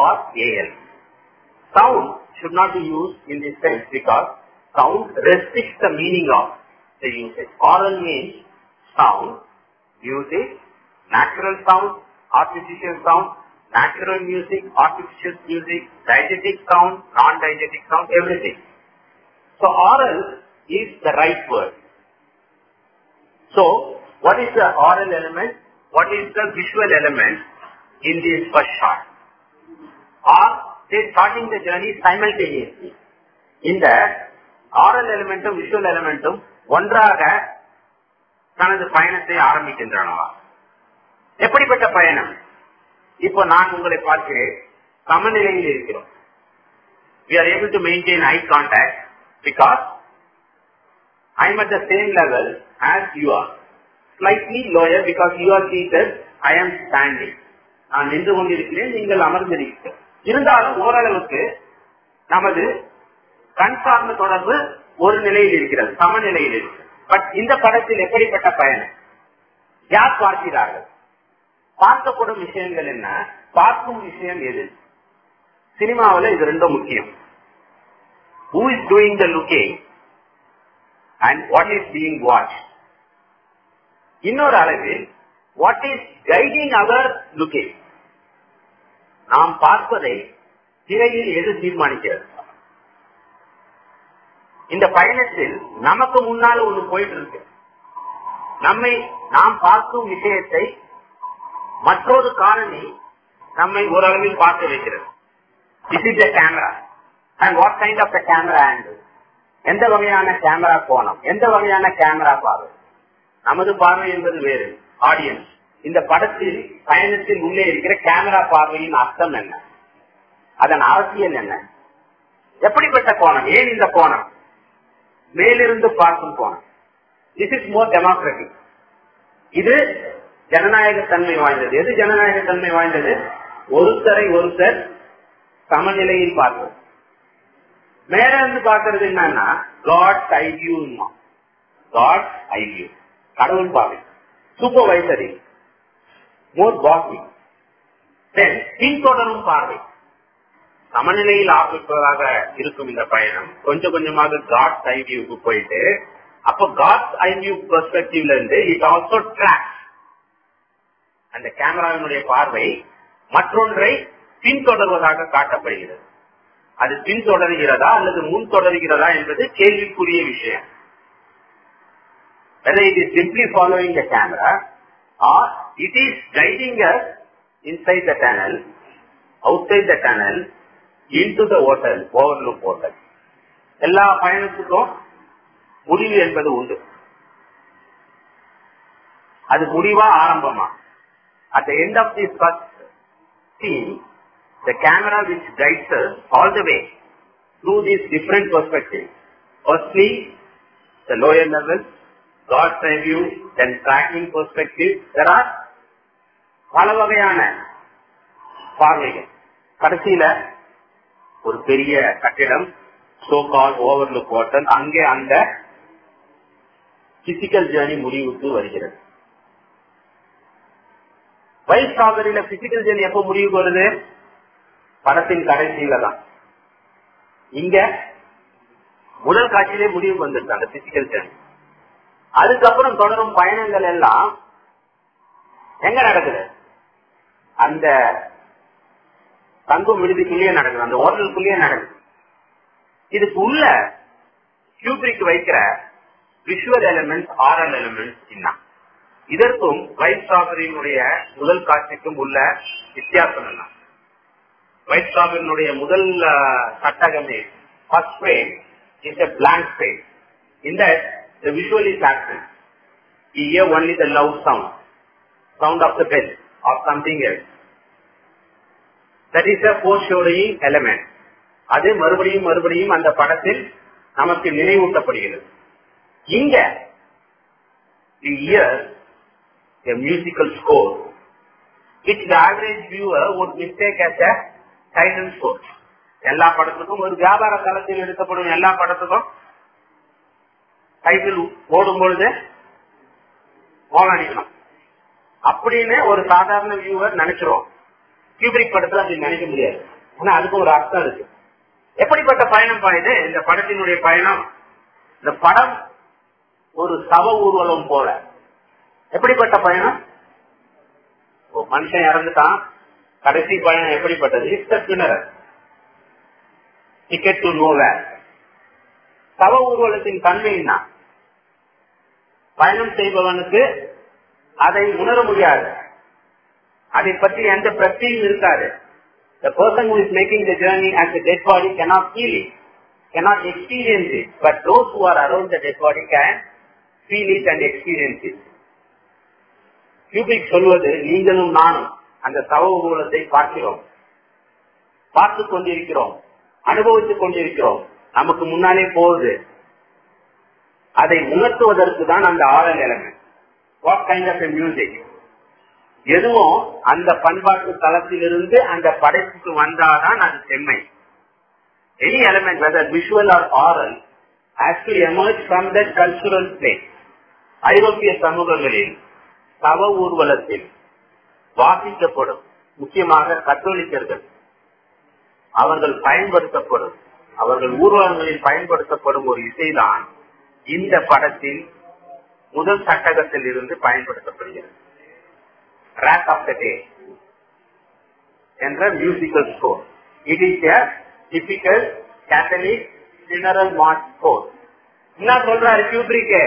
or AL. Sound should not be used in this sense because sound restricts the meaning of the usage. Oral means sound, music, natural sound, artificial sound, natural music, artificial music, diegetic sound, non-diegetic sound, everything. So oral is the right word. So what is the oral element? What is the visual element in this first shot? Are they starting the journey simultaneously? இந்த ஆரல் எலிமெண்ட்டும் visual எலிமெண்ட்டும் ஒன்றாக தனது பயணத்தை ஆரம்பிக்கின்றனவா எப்படிப்பட்ட பயணம் இப்போ நான் உங்களை பார்க்கிறேன் சமநிலையில் இருக்கிறோம் we are able to maintain eye contact because I am at the same level as you are. Slightly lower because you are seated, I am standing. நான் நின்று கொண்டிருக்கிறேன் நீங்கள் அமர்ந்திருக்கிறீர்கள் இருந்தாலும் ஓரளவுக்கு நமது கண் சார்ந்த தொடர்பு ஒரு நிலையில் இருக்கிறது சமநிலையில் இருக்கிறது பட் இந்த படத்தில் எப்படிப்பட்ட பயணம் யார் பார்க்கிறார்கள் பார்க்கப்படும் விஷயங்கள் என்ன பார்க்கும் விஷயம் எது சினிமாவில் இது ரெண்டும் முக்கியம் who is doing the looking and what is being watched. இன்னொரு அளவில் what is guiding our looking. நாம் பார்ப்பதை திரையில் எது தீர்மானிக்கிறது இந்த பயணத்தில் நமக்கு முன்னால ஒண்ணு போயிட்டு இருக்கு நம்மை நாம் பார்க்கும் விஷயத்தை மற்றொரு காரணி நம்மை ஓரளவில் பார்க்க வைக்கிறது this is a camera and what kind of a camera angle எந்த வகையான கேமரா கோணம் எந்த வகையான கேமரா பார்வை நமது பார்வை என்பது வேறு ஆடியன்ஸ் இந்த படத்தில் பயணத்தில் உள்ளே இருக்கிற கேமரா பார்வையின் அர்த்தம் என்ன அதன் அவசியம் என்ன எப்படிப்பட்ட கோணம் ஏன் இந்த கோணம் மேலிருந்து பார்க்கும் கோணம் திஸ் இஸ் மோர் டெமோக்ராட்டிக் இது ஜனநாயக தன்மை வாய்ந்தது எது ஜனநாயக தன்மை வாய்ந்தது ஒருத்தரை ஒருத்தர் சமநிலையில் பார்ப்பது மேல இருந்து பார்க்கறது என்னன்னா God eye view God eye view கடவுள் பார்வை சூப்பர்வைசரி மோர் பாசி தென் பின்தொடரும் பார்வை சமநிலையில் ஆரம்பிப்பதாக இருக்கும் இந்த பயணம் கொஞ்சம் கொஞ்சமாக காட் ஐ வியூக்கு போயிட்டு அப்ப காட் ஐ வியூ பெர்ஸ்பெக்டிவ்ல இருந்து இட் ஆல்சோ ட்ராக் அந்த கேமராவினுடைய பார்வை மற்றொன்றை பின்தொடர்வதாக காட்டப்படுகிறது அது பின்தொடர்கிறதா அல்லது முன் தொடர்கிறதா என்பது கேள்விக்குரிய விஷயம் whether it is simply following the camera or it is guiding us inside the tunnel, outside the tunnel, into the hotel, overlook hotel. எல்லா பயணத்துக்கும் முடிவு என்பது உண்டு அது முடிவா ஆரம்பமா at the end of this first scene the camera which guides us all the way through these different perspectives firstly the lower level God's eye view, then tracking perspective. There are பல வகையான பார்வைகள் கடைசியில ஒரு பெரிய கட்டிடம் so கால் overlook hotel அங்கே அந்த physical journey முடிவுக்கு வருகிறது வைட் ஸ்ட்ராபெரியில பிசிக்கல் ஜேர்னி எப்ப முடிவுக்கு வருது படத்தின் கடைசியில தான் இங்க முதல் காட்சியிலே முடிவுக்கு வந்துருக்கு அந்த பிசிக்கல் ஜேர்னி அதுக்கப்புறம் தொடரும் பயணங்கள் எல்லாம் எங்க நடக்குது அந்த தங்கும் விடுதிக்குள்ளேயே நடக்குது அந்த ஹோட்டலுக்குள்ளேயே நடக்குது இதுக்கு உள்ள கியூபிரிக் வைக்கிற விஷுவல் எலிமெண்ட் ஆரல் எலிமெண்ட் என்ன இதற்கும் வைட் ஸ்ட்ராபெரியினுடைய முதல் காட்சிக்கும் உள்ள வித்தியாசம் என்ன வைட் ஸ்ட்ராபெரியினுடைய முதல் சட்டகமே first frame is a blank frame in that the visual is absent we hear only the loud sound sound of the bell or something else that is a foreshadowing element அது மறுபடியும் மறுபடியும் அந்த படத்தில் நமக்கு நினைவூட்டப்படுகிறது இங்க we hear a musical score which the average viewer would mistake as a title score எல்லா படத்துக்கும் ஒரு வியாபார தளத்தில் எடுக்கப்படும் எல்லா படத்துக்கும் டைட்டில் ஓடும் பொழுது மோகாணிக்கணும் அப்படின்னு ஒரு சாதாரண வியூவர் நினைச்சிரும் கியூபிரிக் படத்துல அப்படி நினைக்க முடியாது ஆனா அதுக்கு ஒரு அர்த்தம் இருக்கு எப்படிப்பட்ட பயணம் பாயுது இந்த படத்தினுடைய பயணம் இந்த படம் ஒரு சவ ஊர்வலம் போல எப்படிப்பட்ட பயணம் ஒரு மனுஷன் இறந்துட்டான் கடைசி பயணம் எப்படிப்பட்டது பின்னர் டிக்கெட் டு நோல சவ ஊர்வலத்தின் தன்மை என்ன பயணம் செய்பவனுக்கு அதை உணர முடியாது அதை பற்றி எந்த பிரச்சனையும் இருக்காது The person who is making the journey as a dead body cannot feel it, cannot experience it, but those who are around the dead body can feel it and experience it. Cubic சொல்வது நீங்களும் நானும் அந்த சவ ஊர்வலத்தை பார்க்கிறோம் பார்த்து கொண்டிருக்கிறோம் அனுபவித்துக் கொண்டிருக்கிறோம் நமக்கு முன்னாலே போகுது அதை உணர்த்துவதற்கு தான் அந்த aural element what kind of music எதுவும் அந்த பண்பாட்டு தளத்திலிருந்து அந்த படைப்புக்கு வந்தாதான் அது செம்மை any element whether visual or aural has to emerge from the cultural place ஐரோப்பிய சமூகங்களில் சவ ஊர்வலத்தில் வாசிக்கப்படும் முக்கியமாக கத்தோலிக்கர்கள் அவர்கள் பயன்படுத்தப்படும் அவர்கள் ஊர்வலங்களில் பயன்படுத்தப்படும் ஒரு இசைதான் இந்த படத்தில் முதல் சட்டகத்தில் இருந்து பயன்படுத்தப்படுகிறது ரேக் ஆஃப் த டே என்ற musical score it is a typical Catholic general march score என்ன சொல்றாரு கியூப்ரிக்கு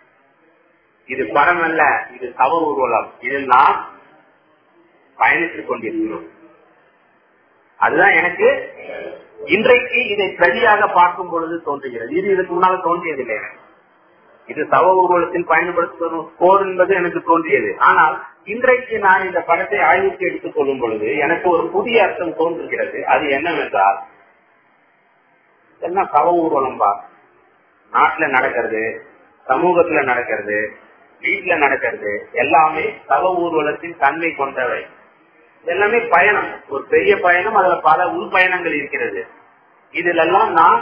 இது படம் அல்ல இது சவ ஊர்வலம் இதில் நாம் பயணித்துக் கொண்டிருக்கிறோம் அதுதான் எனக்கு இன்றைக்கு இதை சரியாக பார்க்கும் பொழுது தோன்றுகிறது இது இதுக்கு முன்னால தோன்றியதில்லை எனக்கு இது சவ ஊர்வலத்தில் பயன்படுத்தும் ஸ்கோர் என்பது எனக்கு தோன்றியது ஆனால் இன்றைக்கு நான் இந்த படத்தை ஆய்வுக்கு எடுத்துக் கொள்ளும் பொழுது எனக்கு ஒரு புதிய அர்த்தம் தோன்றுகிறது அது என்னவென்றால் என்ன சவ ஊர்வலம் பா நாட்டுல நடக்கிறது சமூகத்துல நடக்கிறது வீட்டுல நடக்கிறது எல்லாமே சவ ஊர்வலத்தின் தன்மை கொண்டவை எல்லாமே பயணம் ஒரு பெரிய பயணம் அதுல பல உள் பயணங்கள் இருக்கிறது இதுல எல்லாம் நான்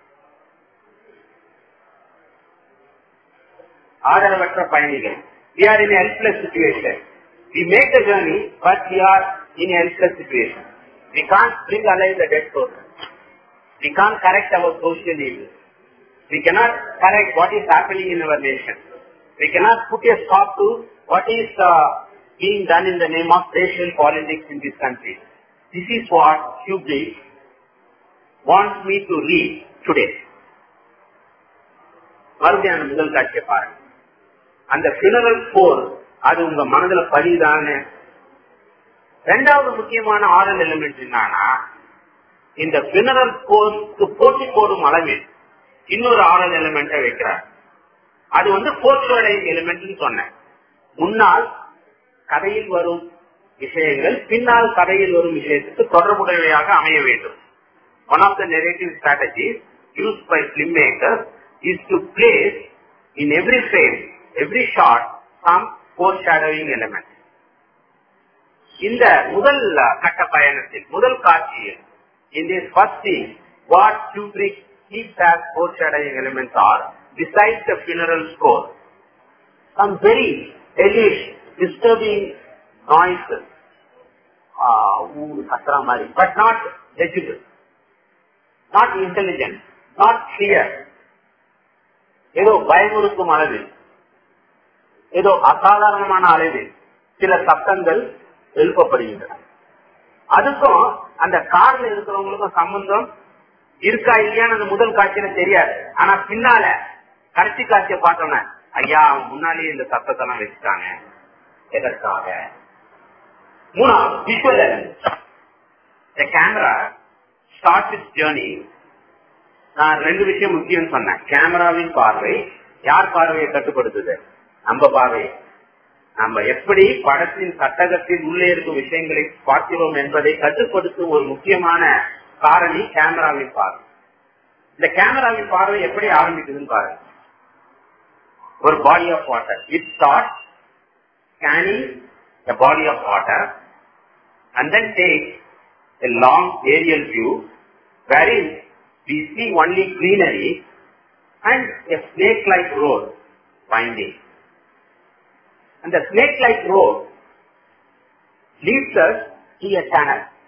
ஆதரவற்ற பயணிகள் we are in a helpless situation we make the journey but we are in a helpless situation we can't bring alive the dead person we can't correct our social evil we cannot correct what is happening in our nation we cannot put a stop to what is uh, being done in the name of racial politics in this country this is what Kubrick wants me to read today மறுபடியும் அந்த முதல் காட்சியை பாருங்க அந்த பினரல் போர் அது உங்க மனதுல பதிதான்னு ரெண்டாவது முக்கியமான ஆரல் எலிமெண்ட் என்னன்னா இந்த பினரல் போருக்கு போட்டி போடும் அளவில் இன்னொரு ஆரல் எலிமெண்ட்டை வைக்கிறார் அது வந்து போர்ச்சுவலை எலிமெண்ட் சொன்னேன் முன்னால் கதையில் வரும் விஷயங்கள் பின்னால் கதையில் வரும் விஷயத்துக்கு தொடர்புடையவையாக அமைய வேண்டும் one of the narrative strategies use by film maker is to place in every frame, every shot, some foreshadowing element. இந்த முதல் கட்ட பயணத்தில் முதல் காட்சியில் in this first scene, what Kubrick keeps as foreshadowing elements are, besides the funeral score, some very hellish, disturbing noises, uh, ooh, கத்துற மாதிரி, but not legible, not intelligent, not clear, ஏதோ பயமுறுத்தும் அளவில் ஏதோ அசாதாரணமான அளவில் சில சத்தங்கள் எழுப்பப்படுகின்றன அதுக்கும் அந்த கார்ல இருக்கிறவங்களுக்கும் சம்பந்தம் இருக்கா இல்லையான்னு அந்த முதல் காட்சியில தெரியாது ஆனா பின்னால கடைசி காட்சியை பார்த்தோம்னா ஐயா முன்னாலேயே இந்த சத்தத்தெல்லாம் வச்சுட்டாங்க எதற்காக மூணாவது visual camera start its journey நான் ரெண்டு விஷயம் முக்கியம் சொன்னேன் கேமராவின் பார்வை யார் பார்வையை கட்டுப்படுத்துது நம்ம பார்வை நம்ம எப்படி படத்தின் சட்டகத்தில் உள்ளே இருக்கும் விஷயங்களை பார்க்கிறோம் என்பதை கட்டுப்படுத்தும் ஒரு முக்கியமான காரணி கேமராவின் பார்வை இந்த கேமராவின் பார்வை எப்படி ஆரம்பிக்குதுன்னு பாருங்க ஒரு body of water it start scanning the body of water and then take a long aerial view wherein we see only greenery and a snake-like road winding. And the snake-like road leads us to a channel.